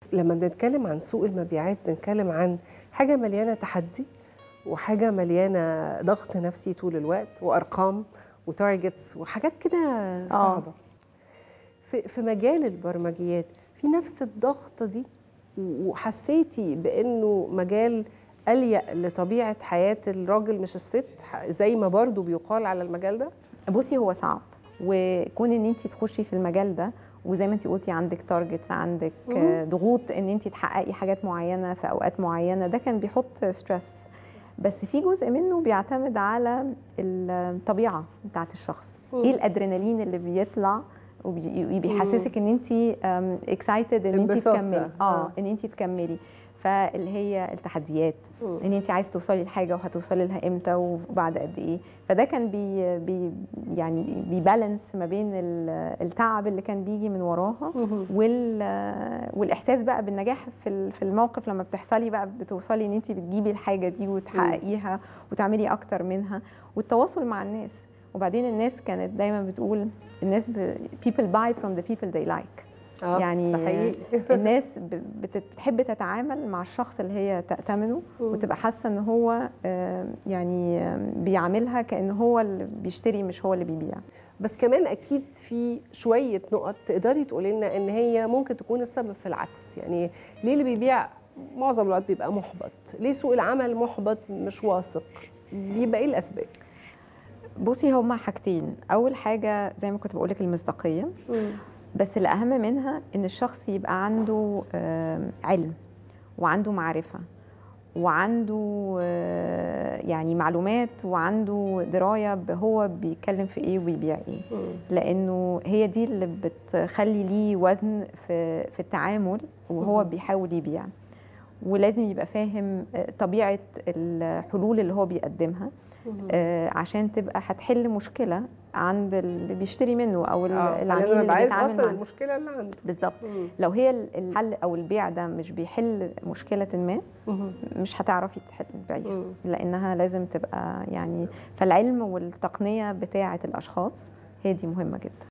لما بنتكلم عن سوق المبيعات بنتكلم عن حاجة مليانة تحدي وحاجة مليانة ضغط نفسي طول الوقت وأرقام وتارجتس وحاجات كده صعبة في, في مجال البرمجيات في نفس الضغط دي وحسيتي بأنه مجال أليق لطبيعة حياة الراجل مش الست زي ما برضو بيقال على المجال ده بصي هو صعب وكون ان انت تخشي في المجال ده وزي ما انت قلتي عندك تارجتس عندك مم. ضغوط ان انت تحققي حاجات معينه في اوقات معينه ده كان بيحط ستريس بس في جزء منه بيعتمد على الطبيعه بتاعت الشخص مم. ايه الادرينالين اللي بيطلع وبيحسسك ان انت اكسايتد ان انت انبساط تكملي يعني. اه آه. ان انت تكملي فاللي هي التحديات مم. ان انت عايز توصلي لحاجه وهتوصلي لها امتى وبعد قد ايه فده كان بي بي يعني بيبالانس ما بين ال- التعب اللي كان بيجي من وراها مهم. وال والاحساس بقى بالنجاح في ال- في الموقف لما بتحصلي بقى بتوصلي ان انت بتجيبي الحاجه دي وتحققيها وتعملي اكتر منها والتواصل مع الناس وبعدين الناس كانت دايما بتقول الناس ب... people buy from the people they like آه، يعني ده حقيقي الناس ب- بت- بتحب تتعامل مع الشخص اللي هي تأتمنه مم. وتبقى حاسه ان هو آه، يعني آه، بيعاملها كأن هو اللي بيشتري مش هو اللي بيبيع بس كمان اكيد في شويه نقط تقدري تقولي لنا ان هي ممكن تكون السبب في العكس يعني ليه اللي بيبيع معظم الوقت بيبقى محبط ليه سوق العمل محبط مش واثق بيبقى ايه الاسباب بصي هما حاجتين اول حاجه زي ما كنت بقولك المصداقيه بس الأهم منها إن الشخص يبقى عنده آه، علم وعنده معرفة وعنده آه، يعني معلومات وعنده دراية هو بيتكلم في إيه وبيبيع إيه لأنه هي دي اللي بتخلي ليه وزن في في التعامل وهو مم. بيحاول يبيع ولازم يبقى فاهم آه، طبيعة الحلول اللي هو بيقدمها آه، عشان تبقى هتحل مشكلة عند اللي بيشتري منه أو آه، العميل لازم اللي يبقى عارف بيتعامل اصلا معاه المشكله اللي عنده بالظبط مم. لو هي ال- الحل او البيع ده مش بيحل مشكله ما مم. مش هتعرفي تحل تبيعيها مم. لانها لازم تبقى يعني فالعلم والتقنيه بتاعه الاشخاص هي دي مهمه جدا